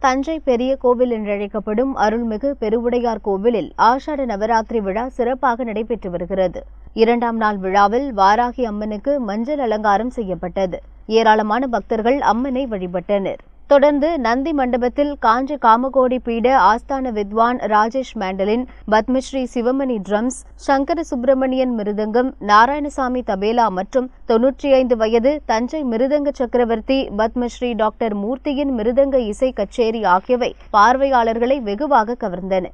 தஞ்சை பெரிய கோவில் என்றழைக்கப்படும் அருள்மிகு பெருவுடையார் கோவிலில் ஆஷாட நவராத்திரி விழா சிறப்பாக நடைபெற்று வருகிறது இரண்டாம் நாள் விழாவில் வாராகி அம்மனுக்கு மஞ்சள் அலங்காரம் செய்யப்பட்டது ஏராளமான பக்தர்கள் அம்மனை வழிபட்டனர் தொடர்ந்து நந்தி மண்டபத்தில் காஞ்சி காமகோடி பீட ஆஸ்தான வித்வான் ராஜேஷ் மேண்டலின் பத்மஸ்ரீ சிவமணி ட்ரம்ஸ் சங்கர சுப்பிரமணியன் மிருதங்கம் நாராயணசாமி தபேலா மற்றும் தொன்னூற்றி ஐந்து வயது தஞ்சை மிருதங்க சக்கரவர்த்தி பத்மஸ்ரீ டாக்டர் மூர்த்தியின் மிருதங்க இசை கச்சேரி ஆகியவை பார்வையாளர்களை வெகுவாக கவர்ந்தன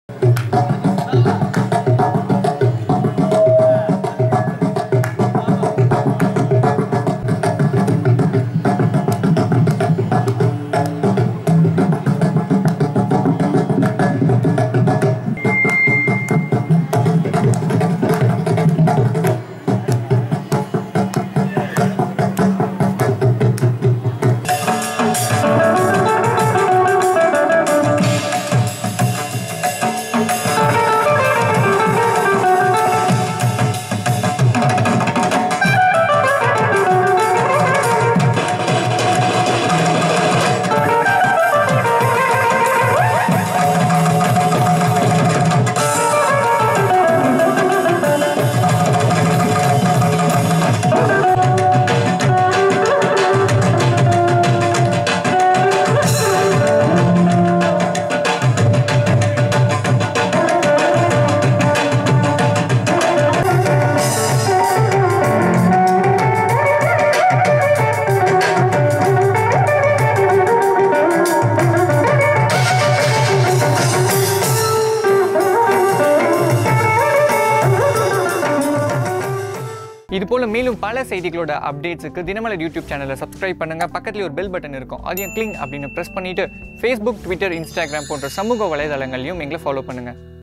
இது போல மேலும் பல செய்திகளோட அப்டேட்ஸுக்கு தினமலர் யூடியூப் சேனலை சப்ஸ்கிரைப் பண்ணுங்க பக்கத்துல ஒரு பெல் பட்டன் இருக்கும் அதையும் கிளிங் அப்படின்னு ப்ரெஸ் பண்ணிட்டு ஃபேஸ்புக் ட்விட்டர் இன்ஸ்டாகிராம் போன்ற சமூக வலைதளங்களையும் எங்களை ஃபாலோ பண்ணுங்க